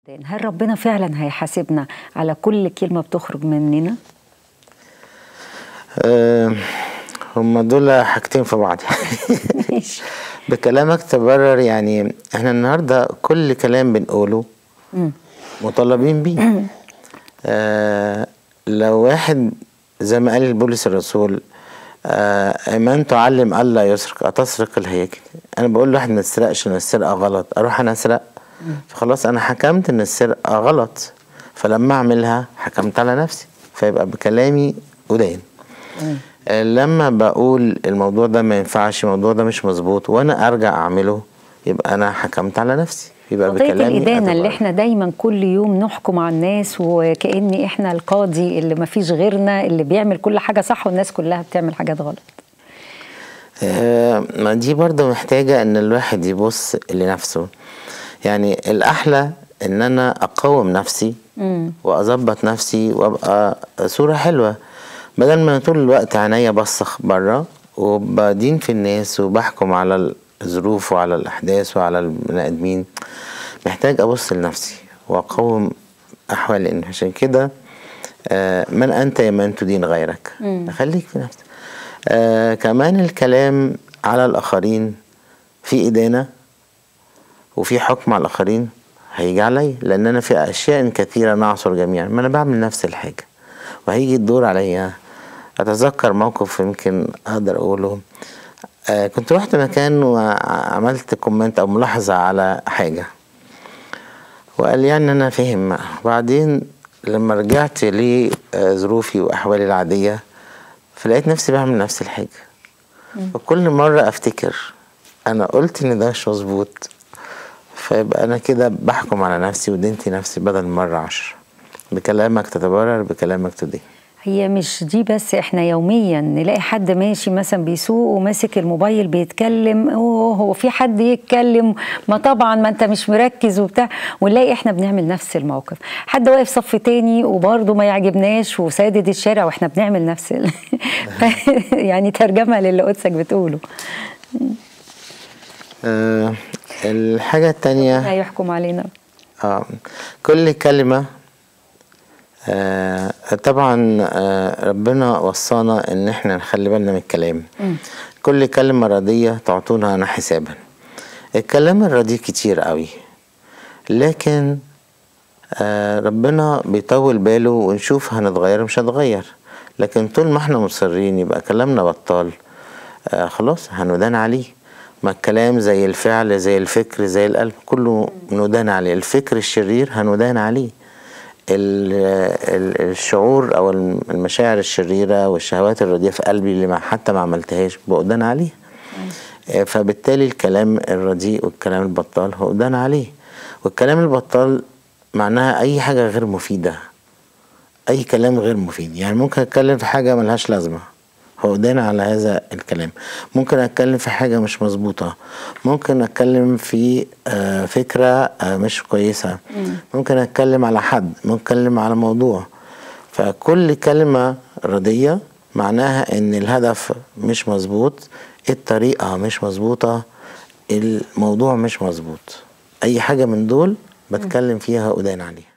هل ربنا فعلا هيحاسبنا على كل كلمة بتخرج مننا؟ آه، هما دول حاجتين في بعض ماشي بكلامك تبرر يعني احنا النهارده كل كلام بنقوله مم. مطالبين بيه آه لو واحد زي ما قال بولس الرسول آه من تعلم الا يسرق اتسرق الهيكل انا بقول لواحد ما تسرقش ان السرقه غلط اروح انا اسرق فخلاص انا حكمت ان السرقه غلط فلما اعملها حكمت على نفسي فيبقى بكلامي ودين آه، لما بقول الموضوع ده ما ينفعش الموضوع ده مش مظبوط وانا ارجع اعمله يبقى انا حكمت على نفسي يبقى قضية بكلامي الإدانة اللي أتبرر. احنا دايما كل يوم نحكم على الناس وكأن احنا القاضي اللي ما فيش غيرنا اللي بيعمل كل حاجة صح والناس كلها بتعمل حاجات غلط آه، ما دي برضه محتاجة ان الواحد يبص لنفسه يعني الاحلى ان انا اقاوم نفسي مم. واظبط نفسي وابقى صورة حلوة بدل ما أنا طول الوقت عينيا بصخ بره وبدين في الناس وبحكم على الظروف وعلى الاحداث وعلى البني ادمين محتاج ابص لنفسي واقاوم احوالي إن عشان كده آه، من انت يا من تدين غيرك خليك في نفسك آه كمان الكلام على الاخرين في ادانه وفي حكم على الاخرين هيجي عليا لان انا في اشياء كثيره نعصر جميعا ما انا بعمل نفس الحاجه وهيجي الدور عليا اتذكر موقف يمكن اقدر اقوله آه كنت رحت مكان وعملت كومنت او ملاحظه على حاجه وقال لي يعني انا فاهم وبعدين لما رجعت لظروفي واحوالي العاديه فلقيت نفسي بعمل نفس الحاجه وكل مره افتكر انا قلت ان ده مش مظبوط فيبقى انا كده بحكم على نفسي ودينتي نفسي بدل مره عشر بكلامك تتبرر بكلامك تدين هي مش دي بس احنا يوميا نلاقي حد ماشي مثلا بيسوق وماسك الموبايل بيتكلم اوه هو في حد يتكلم ما طبعا ما انت مش مركز وبتاع ونلاقي احنا بنعمل نفس الموقف حد واقف صف تاني وبرضه ما يعجبناش وسادد الشارع واحنا بنعمل نفس ال... يعني ترجمة للي قدسك بتقوله أه الحاجه التانية هيحكم علينا آه كل كلمة آه طبعا آه ربنا وصانا ان احنا نخلي بالنا من الكلام كل كلمة ردية تعطونا أنا حسابا الكلام الرديء كتير قوي لكن آه ربنا بيطول باله ونشوف هنتغير مش هنتغير لكن طول ما احنا مصرين يبقى كلامنا بطال آه خلاص هندان عليه ما الكلام زي الفعل زي الفكر زي القلب كله ندان عليه الفكر الشرير هندان عليه ال- ال- الشعور او المشاعر الشريره والشهوات الرديئه في قلبي اللي ما حتى ما عملتهاش بقدان عليه آه، فبالتالي الكلام الرديء والكلام البطال هو قدان عليه والكلام البطال معناها اي حاجه غير مفيده اي كلام غير مفيد يعني ممكن اتكلم في حاجه ملهاش لازمه هودانا على هذا الكلام ممكن اتكلم في حاجه مش مظبوطه ممكن اتكلم في آه، فكره آه، مش كويسه ممكن اتكلم على حد ممكن اتكلم على موضوع فكل كلمه رديه معناها ان الهدف مش مظبوط الطريقه مش مظبوطه الموضوع مش مظبوط اي حاجه من دول بتكلم فيها ودان عليها